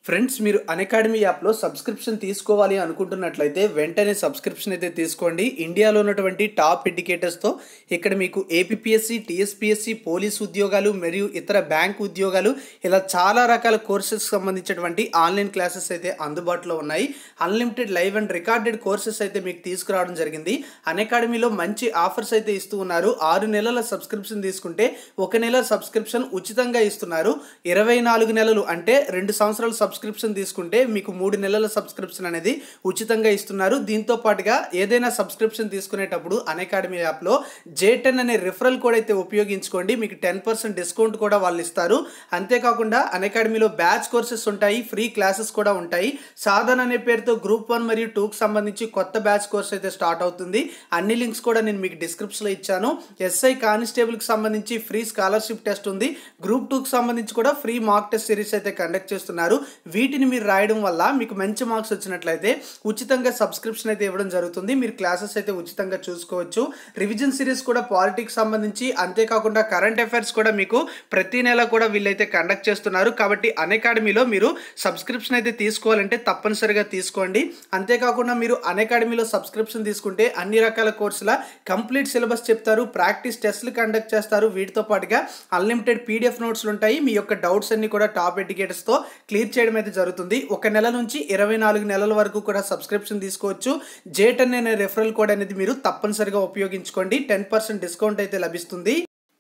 friends మీరు academy యాప్లో subscription తీసుకోవాలి అనుకుంటున్నట్లయితే వెంటనే సబ్స్క్రిప్షన్ అయితే తీసుకోండి ఇండియాలో ఉన్నటువంటి టాప్ ఇండికేటర్స్తో ఇక్కడ మీకు ఏపీఎస్సి టీఎస్పీఎస్సి పోలీస్ ఉద్యోగాలు మరియు ఇతర బ్యాంక్ ఉద్యోగాలు ఇలా చాలా రకాల కోర్సెస్ సంబంధించినటువంటి ఆన్లైన్ క్లాసెస్ అయితే అందుబాటులో ఉన్నాయి unlimited live and recorded courses అయితే మీకు తీసుకురావడం జరిగింది అకాడమీలో మంచి ఆఫర్స్ అయితే ఇస్తూ ఉన్నారు ఆరు నెలల సబ్స్క్రిప్షన్ తీసుకుంటే ఒక నెల సబ్స్క్రిప్షన్ ఉచితంగా ఇస్తున్నారు ఇరవై నాలుగు నెలలు అంటే రెండు సంవత్సరాలు సబ్స్క్రిప్షన్ తీసుకుంటే మీకు మూడు నెలల సబ్స్క్రిప్షన్ అనేది ఉచితంగా ఇస్తున్నారు దీంతో పాటుగా ఏదైనా సబ్స్క్రిప్షన్ తీసుకునేటప్పుడు అకాడమీ యాప్లో జే టెన్ అనే రిఫరల్ కోడ్ అయితే ఉపయోగించుకోండి మీకు టెన్ పర్సెంట్ డిస్కౌంట్ కూడా వాళ్ళు ఇస్తారు అంతేకాకుండా అకాడమీలో బ్యాచ్ కోర్సెస్ ఉంటాయి ఫ్రీ క్లాసెస్ కూడా ఉంటాయి సాధన అనే పేరుతో గ్రూప్ వన్ మరియు టూకి సంబంధించి కొత్త బ్యాచ్ కోర్స్ అయితే స్టార్ట్ అవుతుంది అన్ని లింక్స్ కూడా నేను మీకు డిస్క్రిప్షన్లో ఇచ్చాను ఎస్ఐ కానిస్టేబుల్కి సంబంధించి ఫ్రీ స్కాలర్షిప్ టెస్ట్ ఉంది గ్రూప్ టూకి సంబంధించి కూడా ఫ్రీ మార్క్ టెస్ట్ సిరీస్ అయితే కండక్ట్ చేస్తున్నారు వీటిని మీరు రాయడం వల్ల మీకు మంచి మార్క్స్ వచ్చినట్లయితే ఉచితంగా సబ్స్క్రిప్షన్ అయితే ఇవ్వడం జరుగుతుంది మీరు క్లాసెస్ అయితే ఉచితంగా చూసుకోవచ్చు రివిజన్ సిరీస్ కూడా పాలిటిక్స్ సంబంధించి అంతేకాకుండా కరెంట్ అఫైర్స్ కూడా మీకు ప్రతి నెల కూడా వీళ్ళైతే కండక్ట్ చేస్తున్నారు కాబట్టి అకాడమీలో మీరు సబ్స్క్రిప్షన్ అయితే తీసుకోవాలంటే తప్పనిసరిగా తీసుకోండి అంతేకాకుండా మీరు అకాడమీలో సబ్స్క్రిప్షన్ తీసుకుంటే అన్ని రకాల కోర్సుల కంప్లీట్ సిలబస్ చెప్తారు ప్రాక్టీస్ టెస్ట్లు కండక్ట్ చేస్తారు వీటితో పాటుగా అన్లిమిటెడ్ పీడిఎఫ్ నోట్స్లు ఉంటాయి మీ యొక్క డౌట్స్ అన్ని కూడా టాప్ ఎడ్యుకేటర్స్తో క్లియర్ చేయడం అయితే జరుగుతుంది ఒక నెల నుంచి ఇరవై నాలుగు నెలల వరకు కూడా సబ్స్క్రిప్షన్ తీసుకోవచ్చు జే టెన్ అనే రెఫరల్ కోడ్ అనేది మీరు తప్పనిసరిగా ఉపయోగించుకోండి టెన్ పర్సెంట్ డిస్కౌంట్ అయితే లభిస్తుంది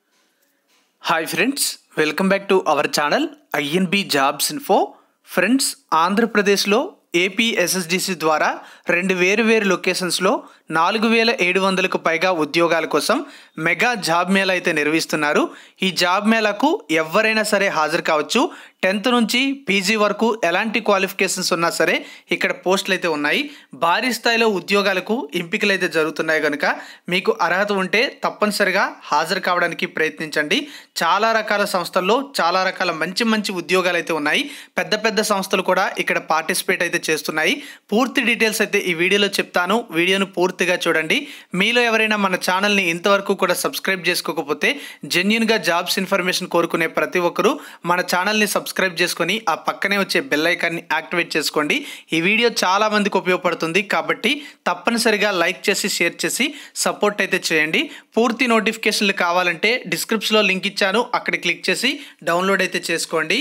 hi friends welcome back to our channel INB jobs info friends ఆంధ్రప్రదేశ్లో ఏపీ ఎస్ఎస్డిసి ద్వారా రెండు వేరు వేరు లొకేషన్స్లో నాలుగు వేల ఏడు వందలకు పైగా ఉద్యోగాల కోసం మెగా జాబ్ మేళా అయితే నిర్వహిస్తున్నారు ఈ జాబ్ మేళాకు ఎవరైనా సరే హాజరు కావచ్చు టెన్త్ నుంచి పీజీ వరకు ఎలాంటి క్వాలిఫికేషన్స్ ఉన్నా సరే ఇక్కడ పోస్టులు అయితే ఉన్నాయి భారీ స్థాయిలో ఉద్యోగాలకు ఎంపికలు అయితే జరుగుతున్నాయి కనుక మీకు అర్హత ఉంటే తప్పనిసరిగా హాజరు కావడానికి ప్రయత్నించండి చాలా రకాల సంస్థల్లో చాలా రకాల మంచి మంచి ఉద్యోగాలు అయితే ఉన్నాయి పెద్ద పెద్ద సంస్థలు కూడా ఇక్కడ పార్టిసిపేట్ అయితే చేస్తున్నాయి పూర్తి డీటెయిల్స్ అయితే ఈ వీడియోలో చెప్తాను వీడియోను పూర్తిగా చూడండి మీలో ఎవరైనా మన ఛానల్ని ఇంతవరకు కూడా సబ్స్క్రైబ్ చేసుకోకపోతే జెన్యున్గా జాబ్స్ ఇన్ఫర్మేషన్ కోరుకునే ప్రతి ఒక్కరూ మన ఛానల్ని సబ్స్క్రైబ్ చేసుకొని ఆ పక్కనే వచ్చే బెల్ ఐకాన్ని యాక్టివేట్ చేసుకోండి ఈ వీడియో చాలా మందికి ఉపయోగపడుతుంది కాబట్టి తప్పనిసరిగా లైక్ చేసి షేర్ చేసి సపోర్ట్ అయితే చేయండి పూర్తి నోటిఫికేషన్లు కావాలంటే డిస్క్రిప్షన్లో లింక్ ఇచ్చాను అక్కడ క్లిక్ చేసి డౌన్లోడ్ అయితే చేసుకోండి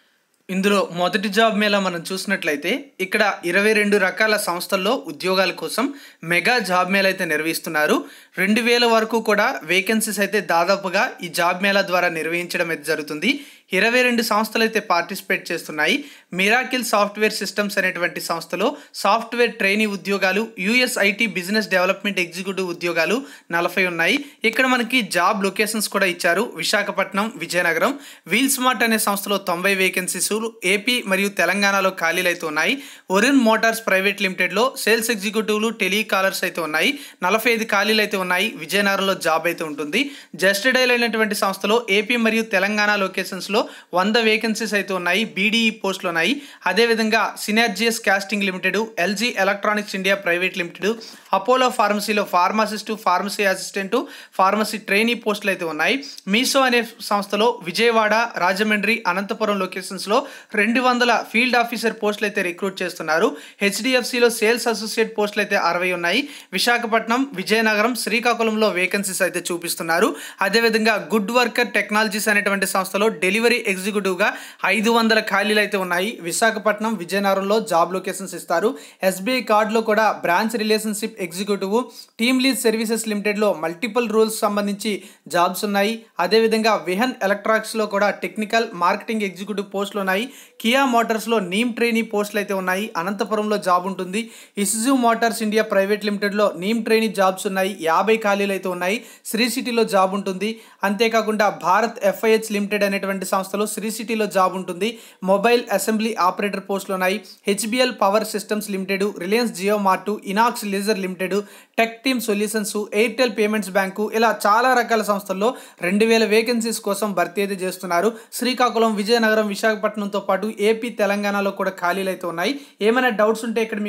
ఇందులో మొదటి జాబ్ మేళ మనం చూసినట్లయితే ఇక్కడ ఇరవై రెండు రకాల సంస్థల్లో ఉద్యోగాల కోసం మెగా జాబ్ మేళ అయితే నిర్వహిస్తున్నారు రెండు వేల వరకు కూడా వేకెన్సీస్ అయితే దాదాపుగా ఈ జాబ్ మేళా ద్వారా నిర్వహించడం అయితే జరుగుతుంది ఇరవై రెండు సంస్థలు అయితే పార్టిసిపేట్ చేస్తున్నాయి మిరాకిల్ సాఫ్ట్వేర్ సిస్టమ్స్ అనేటువంటి సంస్థలో సాఫ్ట్వేర్ ట్రైనీ ఉద్యోగాలు US IT business development executive ఉద్యోగాలు నలభై ఉన్నాయి ఇక్కడ మనకి జాబ్ లొకేషన్స్ కూడా ఇచ్చారు విశాఖపట్నం విజయనగరం వీల్ స్మార్ట్ అనే సంస్థలో తొంభై వేకెన్సీస్ ఏపీ మరియు తెలంగాణలో ఖాళీలు అయితే ఉన్నాయి ఒరిన్ మోటార్స్ ప్రైవేట్ లిమిటెడ్లో సేల్స్ ఎగ్జిక్యూటివ్లు టెలికాలర్స్ అయితే ఉన్నాయి నలభై ఐదు ఖాళీలు అయితే ఉన్నాయి విజయనగరంలో జాబ్ అయితే ఉంటుంది జస్ట్ డైల్ అయినటువంటి సంస్థలో ఏపీ మరియు తెలంగాణ లొకేషన్స్లో వంద వేకెన్సీస్ అయితే ఉన్నాయి బీడీఈ పోస్టులు ఉన్నాయి అదేవిధంగా synergies casting limited LG electronics India private limited Apollo ఫార్మసీలో pharmacist pharmacy assistant pharmacy trainee పోస్టులు అయితే ఉన్నాయి మీసో అనే సంస్థలో విజయవాడ రాజమండ్రి అనంతపురం లొకేషన్స్లో రెండు వందల ఫీల్డ్ ఆఫీసర్ పోస్టులు అయితే రిక్రూట్ చేస్తున్నారు హెచ్డిఎఫ్సిలో సేల్స్ అసోసియేట్ పోస్టులు అయితే అరవై ఉన్నాయి విశాఖపట్నం విజయనగరం శ్రీకాకుళంలో వేకెన్సీస్ అయితే చూపిస్తున్నారు అదేవిధంగా గుడ్ వర్కర్ టెక్నాలజీస్ అనేటువంటి సంస్థలో డెలివరీ ఎగ్జిక్యూటివ్గా ఐదు వందల ఖాళీలు అయితే ఉన్నాయి విశాఖపట్నం విజయనగరంలో జాబ్ లొకేషన్స్ ఇస్తారు ఎస్బీఐ కార్డులో కూడా branch relationship executive team lead services లిమిటెడ్లో మల్టిపుల్ రూల్స్ సంబంధించి జాబ్స్ ఉన్నాయి అదేవిధంగా విహన్ ఎలక్ట్రానిక్స్లో కూడా టెక్నికల్ మార్కెటింగ్ ఎగ్జిక్యూటివ్ పోస్టులు ఉన్నాయి కియా మోటార్స్లో నీమ్ ట్రైనీ పోస్టులు అయితే ఉన్నాయి అనంతపురంలో జాబ్ ఉంటుంది ఇసుజు మోటార్స్ ఇండియా ప్రైవేట్ లిమిటెడ్లో నీమ్ ట్రైనీ జాబ్స్ ఉన్నాయి యాభై ఖాళీలు అయితే ఉన్నాయి శ్రీ సిటీలో జాబ్ ఉంటుంది అంతేకాకుండా భారత్ ఎఫ్ఐహెచ్ లిమిటెడ్ అనేటువంటి సంస్థలో శ్రీ సిటీలో జాబ్ ఉంటుంది మొబైల్ అసెంబ్లీ ఆపరేటర్ పోస్టులు ఉన్నాయి HBL power systems limited Reliance Jio mart Inox laser limited tech team solutions Airtel payments bank ఇలా చాలా రకాల సంస్థల్లో రెండు వేల వేకెన్సీస్ కోసం భర్తీ అయితే చేస్తున్నారు శ్రీకాకుళం విజయనగరం విశాఖపట్నంతో పాటు ఏపీ తెలంగాణలో కూడా ఖాళీలు అయితే ఉన్నాయి ఏమైనా డౌట్స్ ఉంటే ఇక్కడ మీకు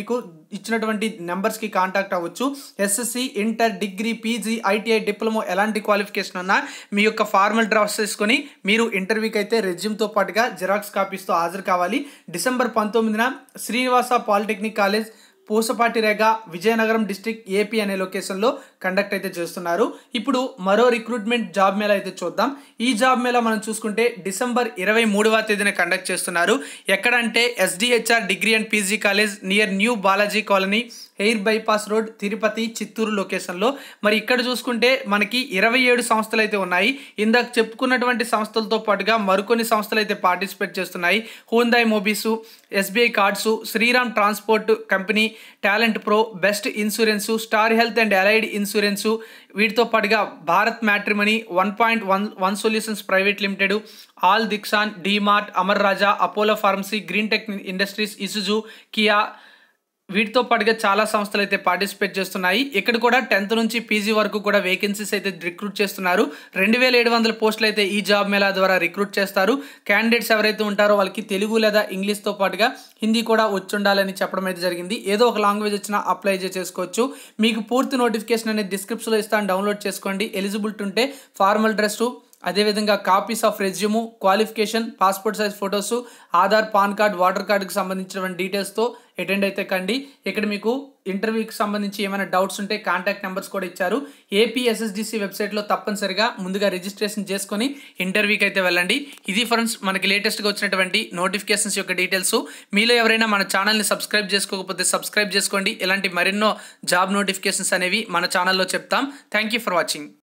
ఇచ్చినటువంటి నెంబర్స్కి కాంటాక్ట్ అవ్వచ్చు SSC inter degree PG ITI diploma ఎలాంటి క్వాలిఫికేషన్ ఉన్నా మీ యొక్క ఫార్మల్ డ్రాఫ్ట్స్ చేసుకొని మీరు ఇంటర్వ్యూకి అయితే రెజ్యూమ్తో పాటుగా జిరాక్స్ కాపీస్తో హాజరు కావాలి డిసెంబర్ పంతొమ్మిదిన శ్రీనివాస పాలిటెక్నిక్ కాలేజ్ పూసపాటి రేగ విజయనగరం డిస్టిక్ ఏపీ అనే లొకేషన్లో కండక్ట్ అయితే చేస్తున్నారు ఇప్పుడు మరో రిక్రూట్మెంట్ జాబ్ మేళ అయితే చూద్దాం ఈ జాబ్ మేళ మనం చూసుకుంటే డిసెంబర్ ఇరవై మూడవ తేదీన కండక్ట్ చేస్తున్నారు ఎక్కడంటే SDHR degree and PG college near new Balaji colony air bypass road Tirupati Chittoor లొకేషన్లో మరి ఇక్కడ చూసుకుంటే మనకి ఇరవై ఏడు సంస్థలు అయితే ఉన్నాయి ఇందాక చెప్పుకున్నటువంటి సంస్థలతో పాటుగా మరికొన్ని సంస్థలు అయితే పార్టిసిపేట్ చేస్తున్నాయి Hyundai Mobis SBI cards Shriram transport company talent pro best insurance star health and allied insurance వీటితో పాటుగా Bharat matrimony one point one one solutions private limited all Dixon DMart Amara Raja Apollo pharmacy green tech industries Isuzu Kia వీటితో పాటుగా చాలా సంస్థలు అయితే participate చేస్తున్నాయి ఇక్కడ కూడా టెన్త్ నుంచి పీజీ వరకు కూడా వేకెన్సీస్ అయితే రిక్రూట్ చేస్తున్నారు రెండు వేల ఏడు వందల పోస్టులు అయితే ఈ జాబ్ మేళా ద్వారా రిక్రూట్ చేస్తారు క్యాండిడేట్స్ ఎవరైతే ఉంటారో వాళ్ళకి తెలుగు లేదా ఇంగ్లీష్తో పాటుగా హిందీ కూడా వచ్చి ఉండాలని చెప్పడం అయితే జరిగింది ఏదో ఒక లాంగ్వేజ్ వచ్చినా అప్లై చేసుకోవచ్చు మీకు పూర్తి నోటిఫికేషన్ అనేది డిస్క్రిప్షన్లో ఇస్తాను డౌన్లోడ్ చేసుకోండి ఎలిజిబిలిటీ ఉంటే ఫార్మల్ డ్రెస్ అదేవిధంగా copies of resume qualification passport size photos Aadhaar PAN card voter కార్డుకి సంబంధించినటువంటి డీటెయిల్స్తో అటెండ్ అయితే కండి ఇక్కడ మీకు ఇంటర్వ్యూకి సంబంధించి ఏమైనా డౌట్స్ ఉంటే కాంటాక్ట్ నెంబర్స్ కూడా ఇచ్చారు ఏపీ ఎస్ఎస్డిసి వెబ్సైట్లో తప్పనిసరిగా ముందుగా రిజిస్ట్రేషన్ చేసుకొని ఇంటర్వ్యూకి అయితే వెళ్ళండి ఇది ఫ్రెండ్స్ మనకి లేటెస్ట్గా వచ్చినటువంటి నోటిఫికేషన్స్ యొక్క డీటెయిల్స్ మీలో ఎవరైనా మన ఛానల్ని సబ్స్క్రైబ్ చేసుకోకపోతే సబ్స్క్రైబ్ చేసుకోండి ఇలాంటి మరెన్నో జాబ్ నోటిఫికేషన్స్ అనేవి మన ఛానల్లో చెప్తాం థ్యాంక్ యూ ఫర్ వాచింగ్